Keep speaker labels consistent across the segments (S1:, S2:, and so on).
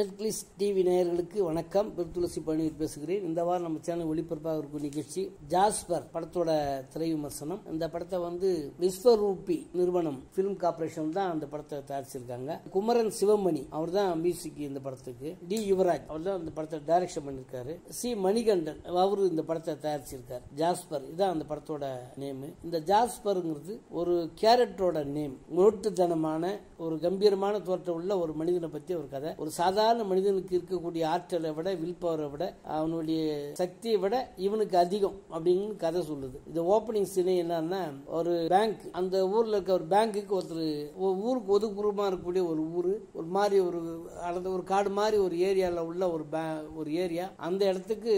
S1: Netflix TV நேயர்களுக்கு வணக்கம் பெருத்துளசி பணியில் பேசுகிறேன் இந்த வாரம் நம்ம சேனல் ஒளிபரப்பாக இருக்கும் நிகழ்ச்சி ஜாஸ்பர் படத்தோட திரை விமர்சனம் இந்த படத்தை வந்து விஸ்வரூபி நிறுவனம் பிலிம் கார்பரேஷன் தான் அந்த படத்தை தயாரிச்சிருக்காங்க குமரன் சிவமணி அவர் தான் மியூசிக் இந்த படத்துக்கு டி யுவராஜ் அவர் தான் இந்த படத்தை டைரக்ஷன் பண்ணிருக்காரு சி மணிகண்டன் அவரு இந்த படத்தை தயாரிச்சிருக்காரு ஜாஸ்பர் இதான் அந்த படத்தோட நேம் இந்த ஜாஸ்பருங்கிறது ஒரு கேரக்டரோட நேம் முரட்டுத்தனமான ஒரு கம்பீரமான தோற்றம் உள்ள ஒரு மனிதனை பத்தி ஒரு கதை ஒரு சாதாரண மனிதனுக்கு இருக்கக்கூடிய ஆற்றலை விட வில் பவரை விட அவனுடைய சக்தியை விட இவனுக்கு அதிகம் அப்படின்னு கதை சொல்லுது இந்த ஓப்பனிங் சீனே என்னன்னா ஒரு பேங்க் அந்த ஊர்ல இருக்க ஒரு பேங்க்குக்கு ஒருத்தர் ஒரு ஊருக்கு ஒதுக்குப்புறமா இருக்கக்கூடிய ஒரு ஊரு ஒரு மாதிரி ஒரு அந்த ஒரு காடு மாதிரி ஒரு ஏரியால உள்ள ஒரு பே- ஒரு ஏரியா அந்த இடத்துக்கு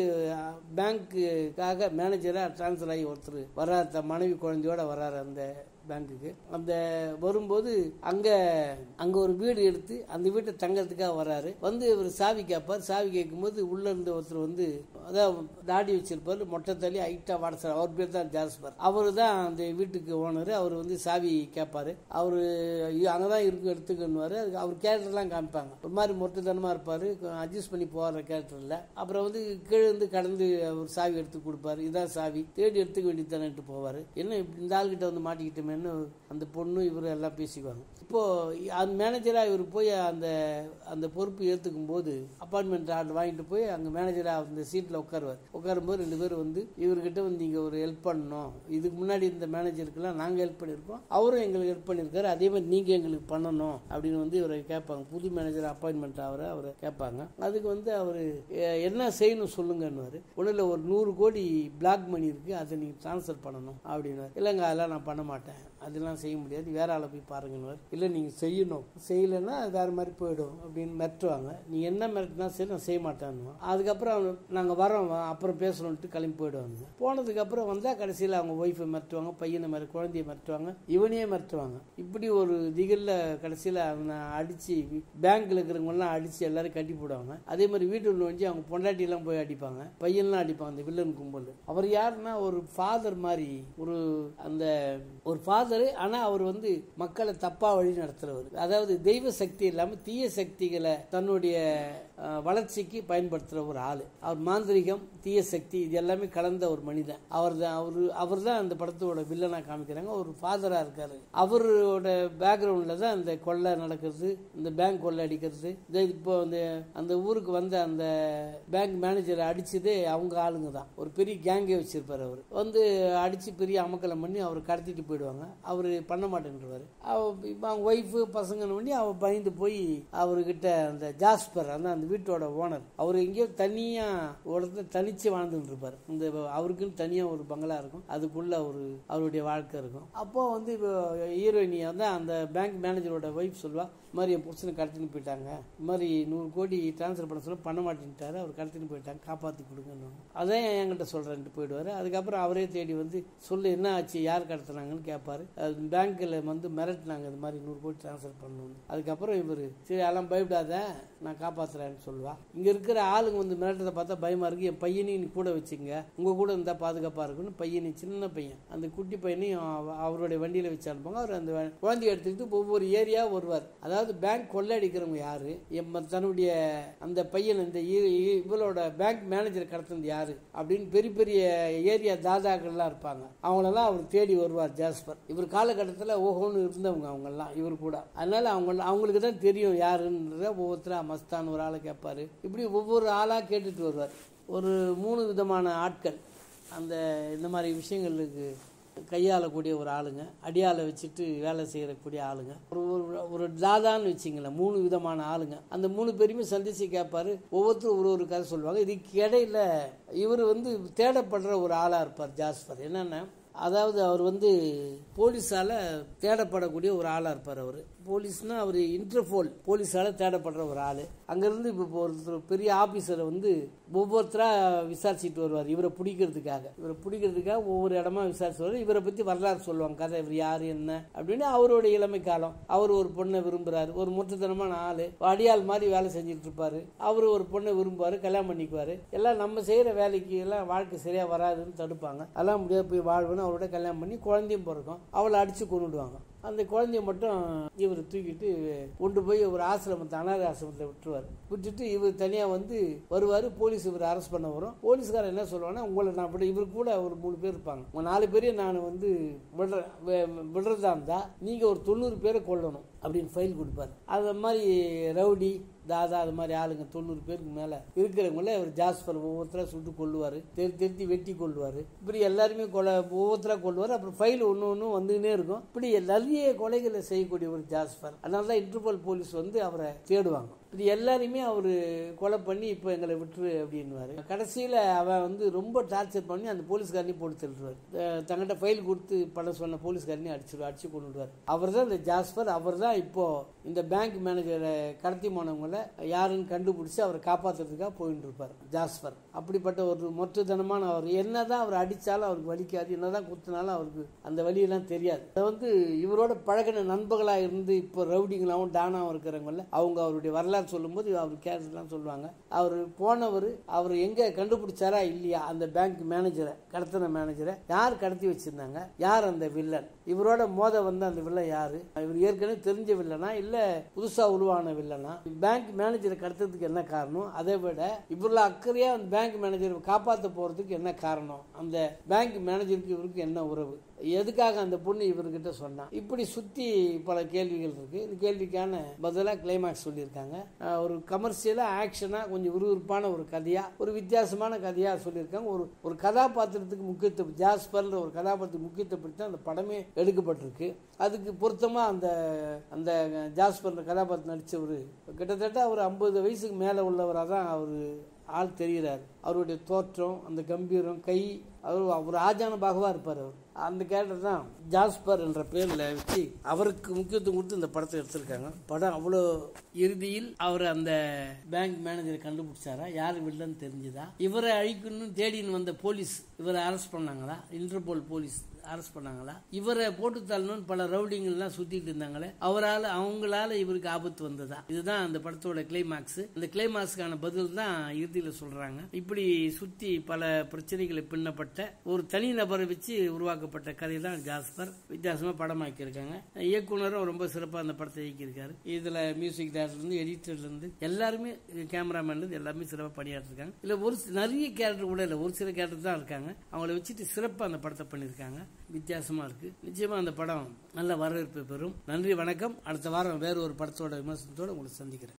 S1: பேங்க்குக்காக மேனேஜரா டிரான்ஸ்ஃபர் ஆகி ஒருத்தர் வர்றார் தன் மனைவி குழந்தையோட வர்றாரு அந்த பேங்க்குக்கு அந்த வரும்போது அங்க அங்க ஒரு வீடு எடுத்து அந்த வீட்டை தங்கறதுக்காக வர்றாரு வந்து இவர் சாவி கேட்பார் சாவி கேட்கும்போது உள்ள இருந்த ஒருத்தர் வந்து அதான் தாடி வச்சிருப்பாரு மொட்டை தள்ளி ஹைட்டா வாடசார் அவர் பேர் தான் ஜாஸ்பர் அவரு தான் அந்த வீட்டுக்கு ஓனர் அவர் வந்து சாவி கேட்பாரு அவரு ஐயோ, அங்கதான் இருக்கும் எடுத்துக்கணுவாரு அதுக்கு அவர் கேரக்டர்லாம் காமிப்பாங்க ஒரு மாதிரி மொட்டத்தனமா இருப்பாரு அட்ஜஸ்ட் பண்ணி போற கேரக்டர்ல அப்புறம் வந்து கீழே இருந்து கடந்து ஒரு சாவி எடுத்து கொடுப்பாரு இதான் சாவி தேடி எடுத்துக்க வேண்டியதானேட்டு போவாரு என்ன இப்படி இந்த ஆள்கிட்ட வந்து மாட்டிக்கிட்டோமேன்னு அந்த பொண்ணு இவரு எல்லாம் பேசிக்குவாங்க இப்போ அந்த மேனேஜரா இவர் போய் அந்த அந்த பொறுப்பு ஏத்துக்கும் போது அப்பார்ட்மெண்ட் ஆர்டர் வாங்கிட்டு போய் அங்க மேனேஜரா அந்த சீட்ல உட்காருவார் உட்காரும்போது ரெண்டு பேரும் வந்து இவர்கிட்ட வந்து நீங்க ஒரு ஹெல்ப் பண்ணணும் இதுக்கு முன்னாடி இந்த மேனேஜருக்குலாம் நாங்க ஹெல்ப் பண்ணியிருக்கோம் அவரும் எங்களுக்கு ஹெல்ப் பண்ணியிருக்காரு அதே மாதிரி நீங்க எங்களுக்கு பண்ணணும் அப்படின்னு வந்து இவரை கேட்பாங்க புது மேனேஜர் அப்பாயின்மெண்ட் அவரை அவரை கேட்பாங்க அதுக்கு வந்து அவர் என்ன செய்யணும் சொல்லுங்கன்னு ஒன்றும் ஒரு நூறு கோடி பிளாக் மணி இருக்கு அதை நீங்க ட்ரான்ஸ்ஃபர் பண்ணணும் அப்படின்னு இல்லைங்க அதெல்லாம் நான் பண்ண மாட்டேன் அதெல்லாம் செய்ய முடியாது வேற ஆளை போய் பாருங்கன்னு இல்லை நீங்க செய்யணும் செய்யலைன்னா அது வேற மாதிரி போயிடும் அப்படின்னு மிரட்டுவாங்க நீ என்ன மிரட்டினா சரி நான் செய்ய மாட்டேன்னு அதுக்கப்புறம் அவங்க, நாங்க வரோம் வா, அப்புறம் பேசணும்ட்டு கிளம்பி போயிடுவாங்க போனதுக்கு அப்புறம் வந்தா கடைசியில் அவங்க ஒய்ஃபை மிரட்டுவாங்க பையனை மிர குழந்தைய மிரட்டுவாங்க இவனையே மிரட்டுவாங்க இப்படி ஒரு திகில்ல கடைசியில் அவனை அடிச்சு பேங்க்ல இருக்கிறவங்க எல்லாம் அடிச்சு எல்லாரும் கட்டி போடுவாங்க அதே மாதிரி வீட்டுல வந்து அவங்க பொண்டாட்டி எல்லாம் போய் அடிப்பாங்க பையன்லாம் அடிப்பாங்க அந்த வில்லன் கும்பல் அவர் யாருன்னா ஒரு ஃபாதர் மாதிரி ஒரு அந்த ஒரு ஃபாதர் ஆனா அவர் வந்து மக்களை தப்பா வழி நடத்துறவர் அதாவது தெய்வ சக்தி இல்லாம தீய சக்திகளை தன்னுடைய அஹ், வளர்ச்சிக்கு பயன்படுத்துற ஒரு ஆளு அவர் மாந்திரிகம் தீய சக்தி இது எல்லாமே கலந்த ஒரு மனிதன் அவர் தான் அவரு அவர் தான் அந்த படத்தோட வில்லனா காமிக்கிறாங்க ஒரு ஃபாதரா இருக்காரு அவரோட பேக்ரவுண்ட்ல தான் இந்த கொள்ளை நடக்கிறது இந்த பேங்க் கொள்ளை அடிக்கிறது இந்த இப்போ அந்த அந்த ஊருக்கு வந்த அந்த பேங்க் மேனேஜரை அடிச்சதே அவங்க ஆளுங்க தான் ஒரு பெரிய கேங்கே வச்சிருப்பாரு அவர் வந்து அடிச்சு பெரிய அமக்கலம் பண்ணி அவர் கடத்திட்டு போயிடுவாங்க அவர் பண்ண மாட்டேன்றவாரு அவ இப்போ அவங்க ஒய்ஃபு பசங்கன்னு பண்ணி அவ பயந்து போய் அவர்கிட்ட அந்த ஜாஸ்பர் அந்த அந்த வீட்டோட ஓனர் அவர் எங்கேயோ தனியா ஒரு இடத்துல தனிச்சு வாழ்ந்துட்டு இருப்பாரு இந்த அவருக்குன்னு தனியா ஒரு பங்களா இருக்கும் அதுக்குள்ள ஒரு அவருடைய வாழ்க்கை இருக்கும் அப்போ வந்து இப்போ ஹீரோயினியா வந்து அந்த பேங்க் மேனேஜரோட ஒய்ஃப் சொல்லுவா இந்த மாதிரி என் புருஷனை கடத்தின்னு போயிட்டாங்க இந்த மாதிரி நூறு கோடி டிரான்ஸ்ஃபர் பண்ண சொல்ல பண்ண மாட்டேன்ட்டாரு அவர் கடத்தின்னு போயிட்டாங்க காப்பாத்தி கொடுங்கன்னு அதான் என்கிட்ட சொல்றேன்ட்டு போயிடுவாரு அதுக்கப்புறம் அவரே தேடி வந்து சொல்லு என்ன ஆச்சு யார் கடத்துனாங்கன்னு கேட்பாரு அது பேங்க்ல வந்து மிரட்டினாங்க இந்த மாதிரி நூறு கோடி டிரான்ஸ்ஃபர் பண்ணணும்னு அதுக்கப்புறம் இவர் சரி அதெல்லாம் பயப்படாத நான் காப்பாத்துறேன்னு சொல்லுவா இங்க இருக்கிற ஆளுங்க வந்து மிரட்டதை பார்த்தா பயமா இருக்கு என் பையனையும் நீ கூட வச்சுங்க உங்க கூட இருந்தா பாதுகாப்பா இருக்குன்னு பையனை சின்ன பையன் அந்த குட்டி பையனையும் அவ- அவருடைய வண்டியில வச்சு அனுப்புவாங்க அவர் அந்த வ- குழந்தைய எடுத்துக்கிட்டு ஒவ்வொரு ஏரியா வருவார் அதாவது பேங்க் கொள்ளையடிக்கிறவங்க யாரு எம்ம- தன்னுடைய அந்த பையன் இந்த இ- இ- இவளோட பேங்க் மேனேஜர் கடத்தினது யாரு அப்படின்னு பெரிய பெரிய ஏரியா தாதாக்கள்லாம் இருப்பாங்க அவங்களெல்லாம் அவர் தேடி வருவார் ஜாஸ்பர் இவர் காலகட்டத்தில் ஓஹோன்னு இருந்தவங்க அவங்கெல்லாம் இவர் கூட அதனால அவங்க அவங்களுக்கு தான் தெரியும் யாருன்றத ஒவ்வொருத்தரா மஸ்தான் ஒரு ஆளை கேட்பாரு இப்படி ஒவ்வொரு ஆளா கேட்டுட்டு வருவார் ஒரு மூணு விதமான ஆட்கள் அந்த இந்த மாதிரி விஷயங்களுக்கு கையாளக்கூடிய ஒரு ஆளுங்க அடியாளை வச்சுட்டு வேலை செய்யக்கூடிய ஆளுங்க ஒரு ஒரு- ஒரு தாதான்னு வச்சுங்களேன் மூணு விதமான ஆளுங்க அந்த மூணு பேருமே சந்திச்சு கேட்பாரு ஒவ்வொருத்தரும் ஒரு ஒரு கதை சொல்லுவாங்க இதுக்கு இடையில இவர் வந்து தேடப்படுற ஒரு ஆளா இருப்பார் ஜாஸ்பர் என்னன்னா அதாவது அவர் வந்து போலீஸால தேடப்படக்கூடிய ஒரு ஆளா இருப்பார் அவர் போலீஸ்னா அவர் இன்டர்போல் போலீஸால தேடப்படுற ஒரு ஆளு அங்கிருந்து இப்போ ஒருத்தர் பெரிய ஆபீசரை வந்து ஒவ்வொருத்தரா விசாரிச்சுட்டு வருவார் இவரை பிடிக்கிறதுக்காக இவரை பிடிக்கிறதுக்காக ஒவ்வொரு இடமா விசாரிச்சு வருவார் இவரை பத்தி வரலாறு சொல்லுவாங்க கதை இவர் யாரு என்ன அப்படின்னு அவரோட இளமை காலம் அவர் ஒரு பொண்ணை விரும்புறாரு ஒரு முற்றுத்தனமான ஆளு அடியாள் மாதிரி வேலை செஞ்சுட்டு இருப்பாரு அவர் ஒரு பொண்ணை விரும்புவாரு கல்யாணம் பண்ணிக்குவாரு எல்லாம் நம்ம செய்யற வேலைக்கு எல்லாம் வாழ்க்கை சரியா வராதுன்னு தடுப்பாங்க அதெல்லாம் முடியாது போய் வாழ்வுன்னு அவரோட கல்யாணம் பண்ணி குழந்தையும் பிறக்கும் அவளை அடிச்சு கொண்டுடுவாங்க அந்த குழந்தைய மட்டும் இவர் தூக்கிட்டு கொண்டு போய் ஒரு ஆசிரமத்தை அனாதை ஆசிரமத்தில் விட்டுருவார் விட்டுட்டு இவர் தனியாக வந்து வருவார் போலீஸ் இவர் அரெஸ்ட் பண்ண வரும் போலீஸ்காரர் என்ன சொல்லுவாங்கன்னா உங்களை நான் விட இவர் கூட ஒரு மூணு பேர் இருப்பாங்க உங்க நாலு பேரையும் நான் வந்து விடுற வே- விடுறதா இருந்தா நீங்க ஒரு தொண்ணூறு பேரை கொல்லணும் அப்படின்னு ஃபைல் கொடுப்பாரு அது மாதிரி ரவுடி தாதா அது மாதிரி ஆளுங்க தொண்ணூறு பேருக்கு மேல இருக்கிறவங்கள அவர் ஜாஸ்பர் ஒவ்வொருத்தரா சுட்டு கொள்ளுவாரு தெரு திருத்தி வெட்டி கொள்ளுவாரு இப்படி எல்லாருமே கொலை ஒவ்வொருத்தரா கொள்வாரு அப்புறம் ஃபைல் ஒன்று ஒன்று வந்துகினே இருக்கும் இப்படி நிறைய கொலைகளை செய்யக்கூடிய ஒரு ஜாஸ்பர் அதனால தான் இன்டர்போல் போலீஸ் வந்து அவரை தேடுவாங்க இப்படி எல்லாரையுமே அவர் கொலை பண்ணி இப்போ எங்களை விட்டுரு அப்படின்னுவாரு கடைசியில் அவன் வந்து ரொம்ப டார்ச்சர் பண்ணி அந்த போலீஸ்காரனையும் போட்டு தள்ளுவார் தங்கிட்ட ஃபைல் கொடுத்து பண்ண சொன்ன போலீஸ்காரனையும் அடிச்சு அடிச்சு கொண்டு விடுவார் அவர் தான் இந்த ஜாஸ்பர் அவர் தான் இப்போ இந்த பேங்க் மேனேஜரை கடத்தி போனவங்கள யாருன்னு கண்டுபிடிச்சு அவரை காப்பாத்துறதுக்காக போயிட்டு இருப்பார் ஜாஸ்பர் அப்படிப்பட்ட ஒரு மொற்றத்தனமான அவர் என்னதான் அவர் அடிச்சாலும் அவருக்கு வலிக்காது என்னதான் குத்துனாலும் அவருக்கு அந்த வலியெல்லாம் தெரியாது அதை வந்து இவரோட பழகின நண்பர்களா இருந்து இப்போ ரவுடிங்களாவும் டானாவும் இருக்கிறவங்கள அவங்க அவருடைய வரலாறு சொல்லும்போது அவர் கேரக்டர்லாம் சொல்லுவாங்க அவர் போனவர் அவர் எங்க கண்டுபிடிச்சாரா இல்லையா அந்த பேங்க் மேனேஜரை கடத்தின மேனேஜரை யார் கடத்தி வச்சிருந்தாங்க யார் அந்த வில்லன் இவரோட மோத வந்த அந்த வில்லன் யாரு இவர் ஏற்கனவே தெரிஞ்ச வில்லனா இல்ல புதுசா உருவான வில்லனா பேங்க் மேனேஜரை கடத்துறதுக்கு என்ன காரணம் அதை விட இவ்வளவு அக்கறையா அந்த பேங்க் மேனேஜரை காப்பாத்த போறதுக்கு என்ன காரணம் அந்த பேங்க் மேனேஜருக்கு இவருக்கு என்ன உறவு எதுக்காக அந்த பொண்ணு இவர்கிட்ட சொன்னா இப்படி சுத்தி பல கேள்விகள் இருக்கு இந்த கேள்விக்கான பதிலா கிளைமாக்ஸ் சொல்லியிருக்காங்க அஹ் ஒரு கமர்ஷியலா ஆக்ஷனா கொஞ்சம் விறுவிறுப்பான ஒரு கதையா ஒரு வித்தியாசமான கதையா சொல்லியிருக்காங்க ஒரு ஒரு கதாபாத்திரத்துக்கு முக்கியத்துவம் ஜாஸ்பர்ன்ற ஒரு கதாபாத்திரத்துக்கு முக்கியத்துவப்படுத்தி தான் அந்த படமே எடுக்கப்பட்டிருக்கு அதுக்கு பொருத்தமா அந்த அந்த ஜாஸ்பர் கதாபாத்திரம் நடிச்சவர் கிட்டத்தட்ட அவர் ஐம்பது வயசுக்கு மேல உள்ளவராக தான் அவர் ஆள் தெரிகிறார் அவருடைய தோற்றம் அந்த கம்பீரம் கை அவர் அவர் ஆஜான பாகவா இருப்பார் அவர் அந்த கேரக்டர் தான் ஜாஸ்பர் என்ற பேர்ல வச்சு அவருக்கு முக்கியத்துவம் கொடுத்து இந்த படத்தை எடுத்திருக்காங்க படம் அவ்வளோ இறுதியில் அவர் அந்த பேங்க் மேனேஜரை கண்டுபிடிச்சாரா யார் வில்லன்னு தெரிஞ்சுதா இவரை அழிக்கணும்னு தேடின்னு வந்த போலீஸ் இவரை அரெஸ்ட் பண்ணாங்களா இன்டர்போல் போலீஸ் அரெஸ்ட் பண்ணாங்களா இவரை போட்டு தள்ளணும்னு பல ரவுடிங்கள்லாம் சுத்திட்டு இருந்தாங்களே அவரால் அவங்களால இவருக்கு ஆபத்து வந்ததா இதுதான் அந்த படத்தோட கிளைமாக்ஸ் இந்த கிளைமாக்ஸ்க்கான பதில் தான் இறுதியில சொல்றாங்க இப்படி சுத்தி பல பிரச்சனைகளை பின்னப்பட்ட ஒரு தனி நபரை வச்சு உருவாக்கப்பட்ட கதை தான் ஜாஸ்பர் வித்தியாசமா படமாக்கியிருக்காங்க இயக்குனரும் ரொம்ப சிறப்பா அந்த படத்தை இயக்கியிருக்காரு இதுல மியூசிக் டேரக்டர் இருந்து எடிட்டர்ல இருந்து எல்லாருமே கேமராமேன்ல இருந்து எல்லாமே சிறப்பாக பணியாற்றிருக்காங்க இல்ல ஒரு சி- நிறைய கேரக்டர் கூட இல்ல ஒரு சில கேரக்டர் தான் இருக்காங்க அவங்கள வச்சுட்டு சிறப்பா அந்த படத்தை பண்ணியிருக்காங்க வித்தியாசமா இருக்கு நிச்சயமா அந்த படம் நல்ல வரவேற்பு பெறும் நன்றி வணக்கம் அடுத்த வாரம் வேற ஒரு படத்தோட விமர்சனத்தோட உங்களை சந்திக்கிறேன்